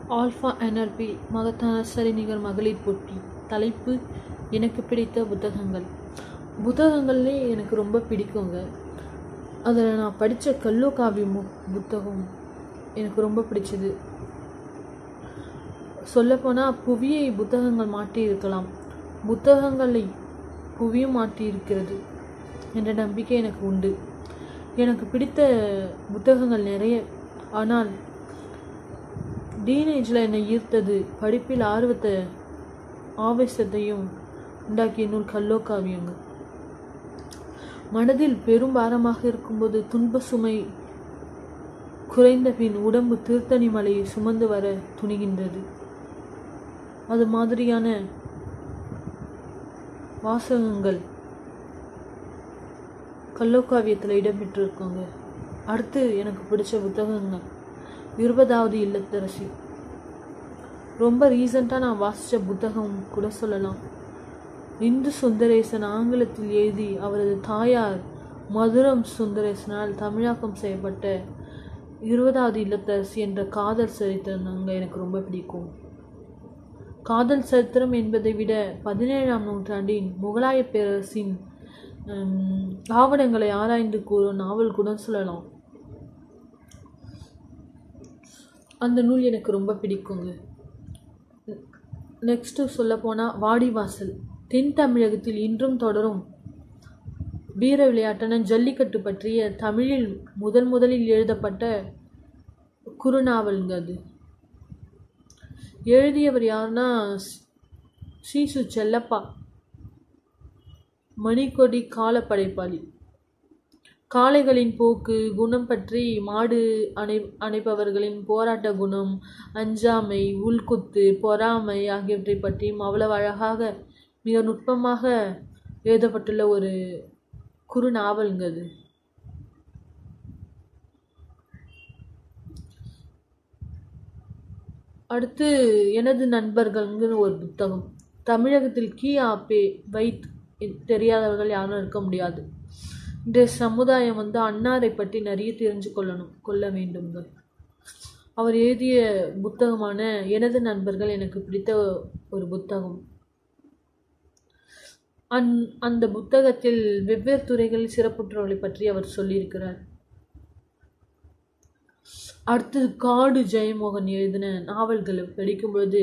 alpha NLP மகத்தான சரிநிகர் மகளிர் போட்டி தலைப்பு எனக்கு பிடித்த புத்தகங்கள் புத்தகங்கள்லே எனக்கு ரொம்ப பிடிக்குங்க அதில் நான் படித்த கல்லோ காவியம் மு- புத்தகம் எனக்கு ரொம்ப பிடிச்சது சொல்லப்போனால் புவியை புத்தகங்கள் மாற்றி இருக்கலாம் புத்தகங்களை புவியும் மாற்றி இருக்கிறது என்ற நம்பிக்கை எனக்கு உண்டு எனக்கு பிடித்த புத்தகங்கள் நிறைய ஆனால் டீனேஜில் என்னை ஈர்த்தது படிப்பில் ஆர்வத்தை ஆவேசத்தையும் உண்டாக்கிய நூல் கல்லோ காவியங்க மனதில் பெரும் பாரமாக இருக்கும்போது துன்ப சுமை குறைந்த பின் உடம்பு திருத்தணி மலையை சுமந்து வர துணிகின்றது அது மாதிரியான வாசகங்கள் கல்லோக்காவியத்தில் இடம்பெற்றிருக்குங்க அடுத்து எனக்கு பிடிச்ச புத்தகங்க இருபதாவது இல்லத்தரசி ரொம்ப ரீசண்டாக நான் வாசித்த புத்தகம் கூட சொல்லலாம் இந்து சுந்தரேசன் ஆங்கிலத்தில் எழுதி அவரது தாயார் மதுரம் சுந்தரேசனால் தமிழாக்கம் செய்யப்பட்ட இருபதாவது இல்லத்தரசி என்ற காதல் சரித்திரம் தாங்க எனக்கு ரொம்ப பிடிக்கும் காதல் சரித்திரம் என்பதை விட பதினேழாம் நூற்றாண்டின் முகலாய பேரரசின் ஹம், ஆவணங்களை ஆராய்ந்து கூறும் நாவல் கூட சொல்லலாம் அந்த நூல் எனக்கு ரொம்ப பிடிக்குங்க நெக்ஸ்ட்டு சொல்லப்போனால் வாடிவாசல் தென் தமிழகத்தில் இன்றும் தொடரும் வீர விளையாட்டான ஜல்லிக்கட்டு பற்றிய தமிழில் முதல் முதலில் எழுதப்பட்ட குறுநாவலுங்க அது எழுதியவர் யாருன்னா ஸ்- சீசு செல்லப்பா மணிக்கொடி காலப்படைப்பாளி காளைகளின் போக்கு குணம் பற்றி மாடு அணை அணைப்பவர்களின் போராட்ட குணம் அஞ்சாமை உள்குத்து பொறாமை ஆகியவற்றை பற்றியும் அவ்வளவு அழகாக மிக நுட்பமாக எழுதப்பட்டுள்ள ஒரு குறு நாவலுங்க அது அடுத்து எனது நண்பர்கள்ங்கிற ஒரு புத்தகம் தமிழகத்தில் கி ஆப்பே வைத் தெரியாதவர்கள் யாரும் இருக்க முடியாது இந்த சமுதாயம் வந்து அன்னாரை பற்றி நிறைய தெரிஞ்சு கொள்ளணும் கொள்ள வேண்டுங்க அவர் எழுதிய புத்தகமான எனது நண்பர்கள் எனக்கு பிடித்த ஒரு புத்தகம் அந் அந்த புத்தகத்தில் வெவ்வேறு துறைகளில் சிறப்புற்றவர்களை பற்றி அவர் சொல்லியிருக்கிறார் அடுத்தது காடு ஜெயமோகன் எழுதின நாவல்களை படிக்கும்பொழுது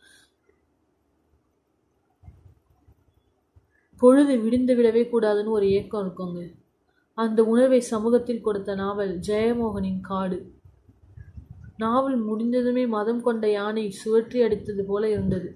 பொழுது விடிந்து விடவே கூடாதுன்னு ஒரு ஏக்கம் இருக்குங்க அந்த உணர்வை சமூகத்தில் கொடுத்த நாவல் ஜெயமோகனின் காடு நாவல் முடிந்ததுமே மதம் கொண்ட யானை சுழற்றி அடித்தது போல இருந்தது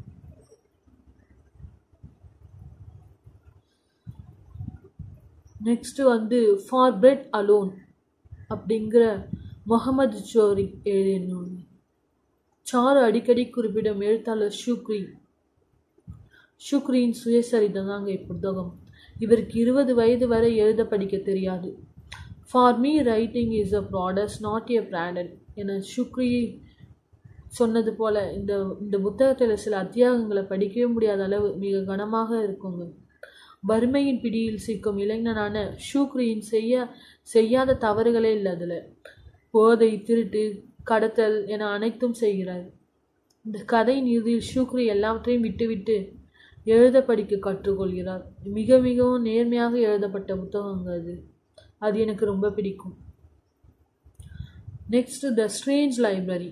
நெக்ஸ்ட் வந்து ஃபார் பிரெட் அலோன் அப்படிங்கிற முகமது ஜோரி எழுதிய நூல் சாரு அடிக்கடி குறிப்பிடும் எழுத்தாளர் ஷுக்ரி ஷுக்ரியின் சுயசரிதம் தாங்க இப்புத்தகம் இவருக்கு இருபது வயது வரை எழுத படிக்க தெரியாது for me writing is a products not a branded என ஷுக்ரி சொன்னது போல இந்த இந்த புத்தகத்தில் சில அத்தியாகங்களை படிக்கவே முடியாத அளவு மிக கனமாக இருக்குங்க வறுமையின் பிடியில் சிக்கும் இளைஞனான ஷூக்ரியின் செய்ய செய்யாத தவறுகளே இல்லை அதில் போதை திருட்டு கடத்தல் என அனைத்தும் செய்கிறார் இந்த கதையின் இறுதியில் ஷூக்ரி எல்லாவற்றையும் விட்டுவிட்டு எழுத படிக்க கற்றுக்கொள்கிறார் மிக மிகவும் நேர்மையாக எழுதப்பட்ட புத்தகங்க அது அது எனக்கு ரொம்ப பிடிக்கும் next the strange library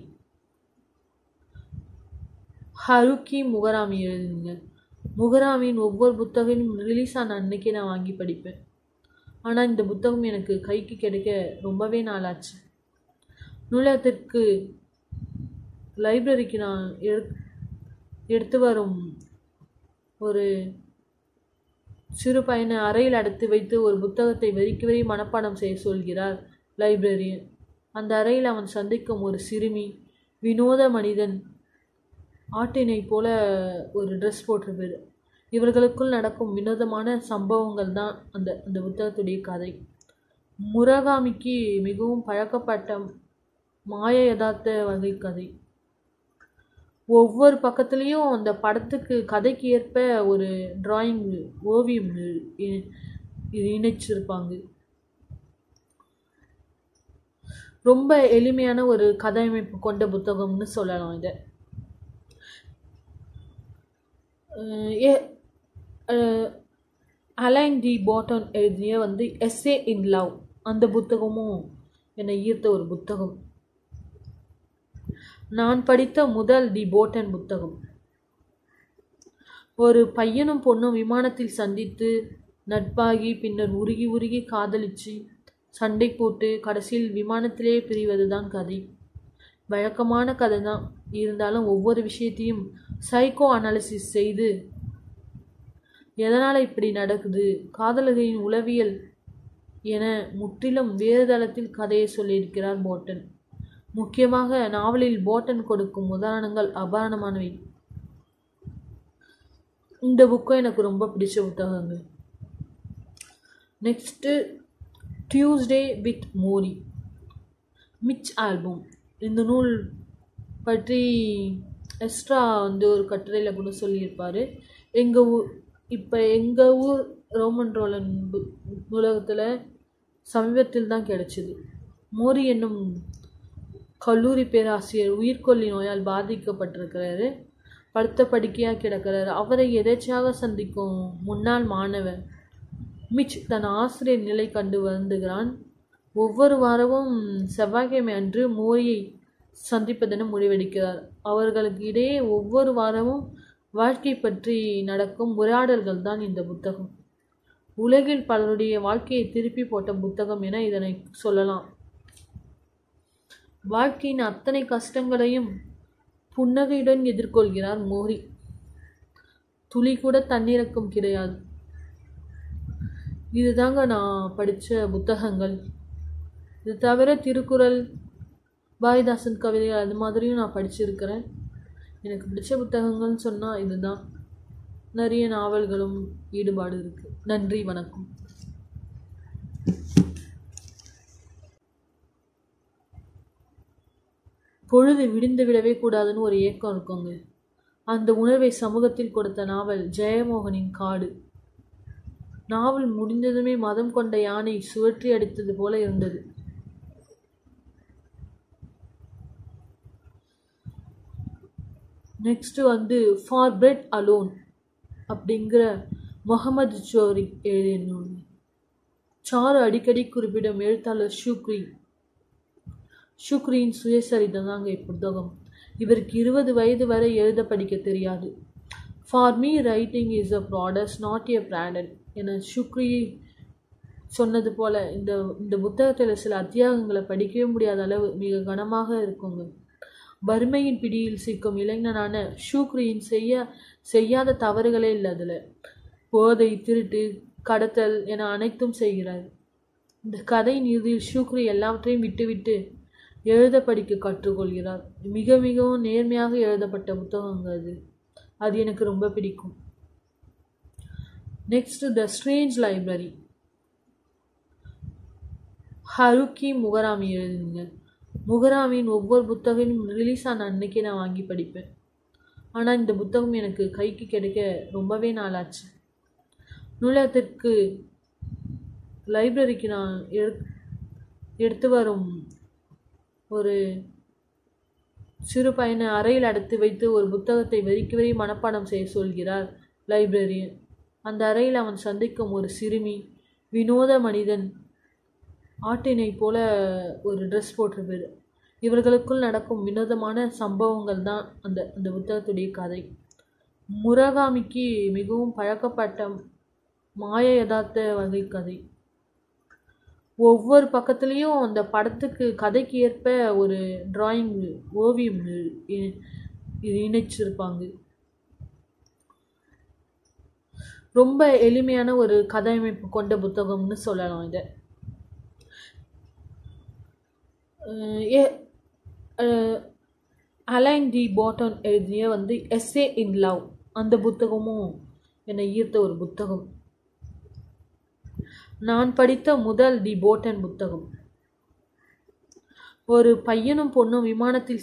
Haruki Murakami எழுதுங்க முகராமியின் ஒவ்வொரு புத்தகமும் ரிலீஸ் ஆன அன்னைக்கே நான் வாங்கி படிப்பேன் ஆனால் இந்த புத்தகம் எனக்கு கைக்கு கிடைக்க ரொம்பவே நாளாச்சு நூலகத்திற்கு லைப்ரரிக்கு நான் எடு எடுத்து வரும் ஒரு சிறு பையனை அறையில் அடைத்து வைத்து ஒரு புத்தகத்தை வரிக்கு வரி மனப்பாடம் செய்ய சொல்கிறார் லைப்ரரியன் அந்த அறையில் அவன் சந்திக்கும் ஒரு சிறுமி வினோத மனிதன் ஆட்டினை போல ஒரு ட்ரெஸ் போட்டிருப்பாரு இவர்களுக்குள் நடக்கும் வினோதமான சம்பவங்கள் தான் அந்த அந்த புத்தகத்துடைய கதை முரகாமிக்கு மிகவும் பழக்கப்பட்ட மாய யதார்த்த வகை கதை ஒவ்வொரு பக்கத்துலேயும் அந்த படத்துக்கு கதைக்கு ஏற்ப ஒரு டிராயிங் ஓவியம் இ- இது இணைச்சிருப்பாங்க ரொம்ப எளிமையான ஒரு கதையமைப்பு கொண்ட புத்தகம்னு சொல்லலாம் இதை அலைன் டி பாட்டன் எழுதிய வந்து எஸ்ஏ இன் லவ் அந்த புத்தகமும் என்னை ஈர்த்த ஒரு புத்தகம் நான் படித்த முதல் டி போட்டன் புத்தகம் ஒரு பையனும் பொண்ணும் விமானத்தில் சந்தித்து நட்பாகி பின்னர் உருகி உருகி காதலிச்சு சண்டை போட்டு கடைசியில் விமானத்திலே பிரிவது தான் கதை வழக்கமான கதை தான் இருந்தாலும் ஒவ்வொரு விஷயத்தையும் சைக்கோ அனாலிசிஸ் செய்து எதனால் இப்படி நடக்குது காதலர்களின் உளவியல் என முற்றிலும் வேறு தளத்தில் கதையை சொல்லியிருக்கிறார் போட்டன் முக்கியமாக நாவலில் போட்டன் கொடுக்கும் உதாரணங்கள் அபாரணமானவை இந்த புக்கும் எனக்கு ரொம்ப பிடிச்ச புத்தகங்கள் next Tuesday with Morrie Mitch Albom இந்த நூல் பற்றி எக்ஸ்ட்ரா வந்து ஒரு கட்டுரையில் கூட சொல்லியிருப்பார் எங்கள் ஊர் இப்போ எங்கள் ஊர் ரோமன் ரோலன் பு- நூலகத்தில் சமீபத்தில் தான் கிடச்சிது மோரி என்னும் கல்லூரி பேராசிரியர் உயிர்கொல்லி நோயால் பாதிக்கப்பட்டிருக்கிறாரு படுத்த படுக்கையாக கிடக்கிறாரு அவரை எதேச்சையாக சந்திக்கும் முன்னாள் மாணவன் மிச் தன் ஆசிரியர் நிலை கண்டு வருந்துகிறான் ஒவ்வொரு வாரமும் செவ்வாய்க்கிழமை அன்று மோரியை சந்திப்பதென முடிவெடுக்கிறார் அவர்களுக்கு இடையே ஒவ்வொரு வாரமும் வாழ்க்கை பற்றி நடக்கும் உரையாடல்கள் தான் இந்த புத்தகம் உலகில் பலருடைய வாழ்க்கையை திருப்பி போட்ட புத்தகம் என இதனை சொல்லலாம் வாழ்க்கையின் அத்தனை கஷ்டங்களையும் புன்னகையுடன் எதிர்கொள்கிறார் மோரி துளி கூட தண்ணீரக்கம் கிடையாது இதுதாங்க நான் படித்த புத்தகங்கள் இது தவிர திருக்குறள் பாரதிதாசன் கவிதைகள் அது மாதிரியும் நான் படிச்சிருக்கிறேன் எனக்கு பிடிச்ச புத்தகங்கள்னு சொன்னால் இதுதான் நிறைய நாவல்களும் ஈடுபாடு இருக்குது நன்றி வணக்கம் பொழுது விடிந்து விடவே கூடாதுன்னு ஒரு ஏக்கம் இருக்குங்க அந்த உணர்வை சமூகத்தில் கொடுத்த நாவல் ஜெயமோகனின் காடு நாவல் முடிந்ததுமே மதம் கொண்ட யானை சுழற்றி அடித்தது போல இருந்தது நெக்ஸ்ட் வந்து ஃபார் பிரெட் அலோன் அப்படிங்கிற முகமது ஜோரி எழுதிய நூல் சாரு அடிக்கடி குறிப்பிடும் எழுத்தாளர் ஷுக்ரி ஷுக்ரியின் சுயசரிதம் தாங்க இப்புத்தகம் இவருக்கு இருபது வயது வரை எழுத படிக்க தெரியாது for me writing is a products not a branded என ஷுக்ரி சொன்னது போல் இந்த இந்த புத்தகத்தில் சில அத்தியாகங்களை படிக்கவே முடியாத அளவு மிக கனமாக இருக்குங்க வறுமையின் பிடியில் சிக்கும் இளைஞனான ஷூக்ரியின் செய்ய செய்யாத தவறுகளே இல்லை அதில் போதை திருட்டு கடத்தல் என அனைத்தும் செய்கிறார் இந்த கதையின் இறுதியில் ஷூக்ரி எல்லாவற்றையும் விட்டுவிட்டு எழுத படிக்க கற்றுக்கொள்கிறார் மிக மிகவும் நேர்மையாக எழுதப்பட்ட புத்தகங்க அது அது எனக்கு ரொம்ப பிடிக்கும் next the strange library Haruki Murakami எழுதுங்க முகராமின் ஒவ்வொரு புத்தகமும் ரிலீஸ் ஆன அன்னைக்கே நான் வாங்கி படிப்பேன் ஆனால் இந்த புத்தகம் எனக்கு கைக்கு கிடைக்க ரொம்பவே நாளாச்சு நூலகத்திற்கு லைப்ரரிக்கு நான் எடு எடுத்து வரும் ஒரு சிறு பையனை அறையில் அடைத்து வைத்து ஒரு புத்தகத்தை வரிக்கு வரி மனப்பாடம் செய்ய சொல்கிறார் லைப்ரரியன் அந்த அறையில் அவன் சந்திக்கும் ஒரு சிறுமி வினோத மனிதன் ஆட்டினை போல ஒரு ட்ரெஸ் போட்டிருப்பாரு இவர்களுக்குள் நடக்கும் வினோதமான சம்பவங்கள் தான் அந்த அந்த புத்தகத்துடைய கதை முரகாமிக்கு மிகவும் பழக்கப்பட்ட மாய யதார்த்த வகை கதை ஒவ்வொரு பக்கத்துலேயும் அந்த படத்துக்கு கதைக்கு ஏற்ப ஒரு டிராயிங் ஓவியம் இ- இ- இணைச்சிருப்பாங்க ரொம்ப எளிமையான ஒரு கதையமைப்பு கொண்ட புத்தகம்னு சொல்லலாம் இதை அலைன் டி பாட்டன் எழுதிய வந்து எஸ்ஏ இன் லவ் அந்த புத்தகமும் என்னை ஈர்த்த ஒரு புத்தகம் நான் படித்த முதல் டி போட்டன் புத்தகம் ஒரு பையனும் பொண்ணும் விமானத்தில்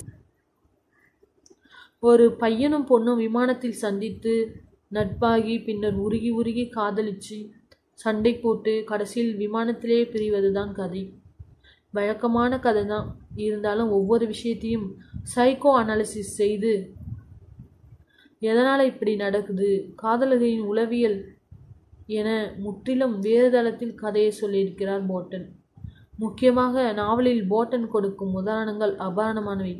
ஒரு பையனும் பொண்ணும் விமானத்தில் சந்தித்து நட்பாகி பின்னர் உருகி உருகி காதலிச்சு சண்டை போட்டு கடைசியில் விமானத்திலே பிரிவது தான் கதை வழக்கமான கதை தான் இருந்தாலும் ஒவ்வொரு விஷயத்தையும் சைக்கோ அனாலிசிஸ் செய்து எதனால் இப்படி நடக்குது காதலர்களின் உளவியல் என முற்றிலும் வேறு தளத்தில் கதையை சொல்லியிருக்கிறார் போட்டன் முக்கியமாக நாவலில் போட்டன் கொடுக்கும் உதாரணங்கள் அபாரணமானவை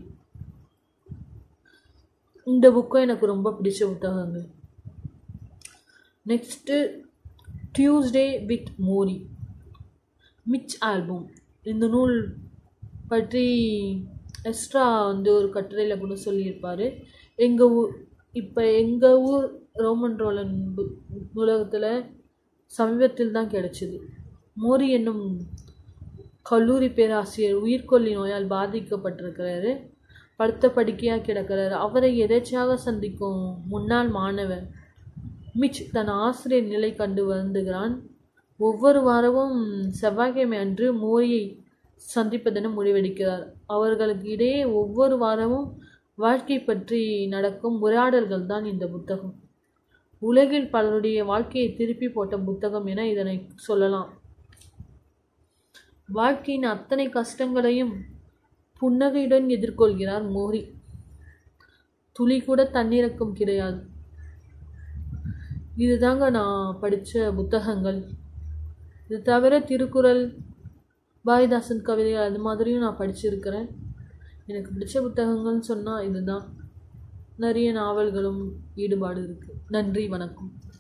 இந்த புக்கும் எனக்கு ரொம்ப பிடிச்ச புத்தகங்க next Tuesday with Morrie Mitch Albom இந்த நூல் பற்றி எக்ஸ்ட்ரா வந்து ஒரு கட்டுரையில் கூட சொல்லியிருப்பார் எங்கள் ஊர் இப்போ எங்கள் ஊர் ரோமன் ரோலன் பு- நூலகத்தில் சமீபத்தில் தான் கிடச்சிது மோரி என்னும் கல்லூரி பேராசிரியர் உயிர்கொல்லி நோயால் பாதிக்கப்பட்டிருக்கிறாரு படுத்த படுக்கையாக கிடக்கிறாரு அவரை எதேச்சையாக சந்திக்கும் முன்னாள் மாணவன் மிச் தன் ஆசிரியர் நிலை கண்டு வருந்துகிறான் ஒவ்வொரு வாரமும் செவ்வாய்க்கிழமை அன்று மோரியை சந்திப்பதென முடிவெடுக்கிறார் அவர்களுக்கு இடையே ஒவ்வொரு வாரமும் வாழ்க்கை பற்றி நடக்கும் உரையாடல்கள் தான் இந்த புத்தகம் உலகில் பலருடைய வாழ்க்கையை திருப்பி போட்ட புத்தகம் என இதனை சொல்லலாம் வாழ்க்கையின் அத்தனை கஷ்டங்களையும் புன்னகையுடன் எதிர்கொள்கிறார் மோரி துளி கூட தண்ணீரக்கம் கிடையாது இதுதாங்க நான் படித்த புத்தகங்கள் இது தவிர திருக்குறள் பாரதிதாசன் கவிதைகள் அது மாதிரியும் நான் படிச்சிருக்கிறேன் எனக்கு பிடிச்ச புத்தகங்கள்னு சொன்னால் இதுதான் நிறைய நாவல்களும் ஈடுபாடு இருக்குது நன்றி வணக்கம்